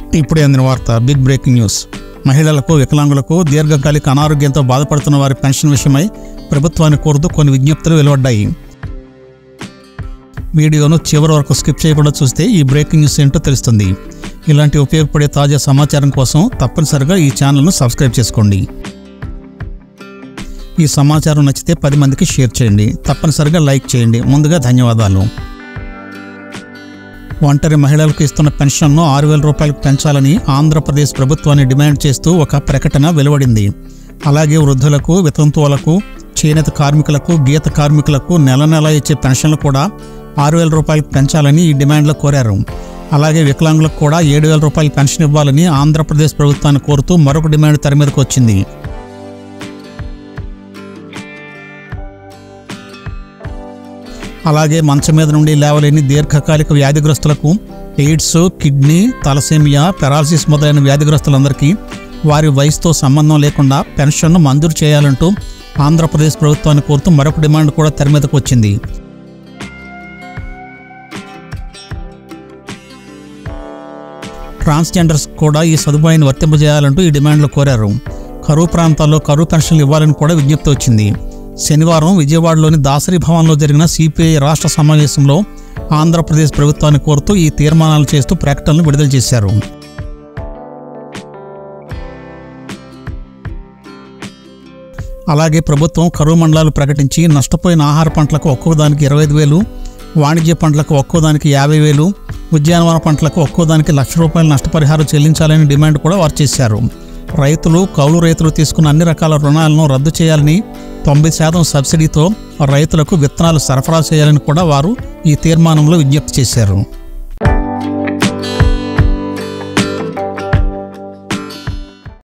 ఇప్పుడే అందిన వార్త బిగ్ బ్రేకింగ్ న్యూస్ మహిళలకు వికలాంగులకు దీర్ఘకాలిక అనారోగ్యంతో బాధపడుతున్న వారి పెన్షన్ విషయమై ప్రభుత్వాన్ని కోరుతూ కొన్ని విజ్ఞప్తులు వెలువడ్డాయి వీడియోను చివరి వరకు స్కిప్ చేయకుండా చూస్తే ఈ బ్రేకింగ్ న్యూస్ ఏంటో తెలుస్తుంది ఇలాంటి ఉపయోగపడే తాజా సమాచారం కోసం తప్పనిసరిగా ఈ ఛానల్ను సబ్స్క్రైబ్ చేసుకోండి ఈ సమాచారం నచ్చితే పది మందికి షేర్ చేయండి తప్పనిసరిగా లైక్ చేయండి ముందుగా ధన్యవాదాలు ఒంటరి మహిళలకు ఇస్తున్న పెన్షన్ను ఆరు వేల రూపాయలకు పెంచాలని ఆంధ్రప్రదేశ్ ప్రభుత్వాన్ని డిమాండ్ చేస్తూ ఒక ప్రకటన వెలువడింది అలాగే వృద్ధులకు వితంతువులకు చేనేత కార్మికులకు గీత కార్మికులకు నెల నెల ఇచ్చే పెన్షన్లు కూడా ఆరు వేల రూపాయలకు పెంచాలని ఈ డిమాండ్లో కోరారు అలాగే వికలాంగులకు కూడా ఏడు వేల రూపాయల పెన్షన్ ఇవ్వాలని ఆంధ్రప్రదేశ్ ప్రభుత్వాన్ని కోరుతూ మరొక డిమాండ్ తెర మీదకు వచ్చింది అలాగే మంచం మీద నుండి లేవలేని దీర్ఘకాలిక వ్యాధిగ్రస్తులకు ఎయిడ్స్ కిడ్నీ తలసేమియా పెరాలసిస్ మొదలైన వ్యాధిగ్రస్తులందరికీ వారి వయసుతో సంబంధం లేకుండా పెన్షన్ను మంజూరు చేయాలంటూ ఆంధ్రప్రదేశ్ ప్రభుత్వాన్ని కోరుతూ మరొక డిమాండ్ కూడా తెర మీదకు వచ్చింది ట్రాన్స్జెండర్స్ కూడా ఈ సదుపాయాన్ని వర్తింపజేయాలంటూ ఈ డిమాండ్లు కోరారు కరువు ప్రాంతాల్లో కరువు పెన్షన్లు ఇవ్వాలని కూడా విజ్ఞప్తి వచ్చింది శనివారం విజయవాడలోని దాసరి భవన్లో జరిగిన సిపిఐ రాష్ట్ర సమావేశంలో ఆంధ్రప్రదేశ్ ప్రభుత్వాన్ని కోరుతూ ఈ తీర్మానాలు చేస్తూ ప్రకటనలు విడుదల చేశారు అలాగే ప్రభుత్వం కరువు మండలాలు ప్రకటించి నష్టపోయిన ఆహార పంటలకు ఒక్కోదానికి ఇరవై ఐదు వేలు వాణిజ్య పంటలకు ఒక్కోదానికి యాభై వేలు ఉద్యానవన పంటలకు ఒక్కోదానికి లక్ష రూపాయల నష్టపరిహారం చెల్లించాలని డిమాండ్ కూడా వారు చేశారు రైతులు కౌలు రైతులు తీసుకున్న అన్ని రకాల రుణాలను రద్దు చేయాలని తొంభై శాతం సబ్సిడీతో రైతులకు విత్తనాలు సరఫరా చేయాలని కూడా వారు ఈ తీర్మానంలో విజ్ఞప్తి చేశారు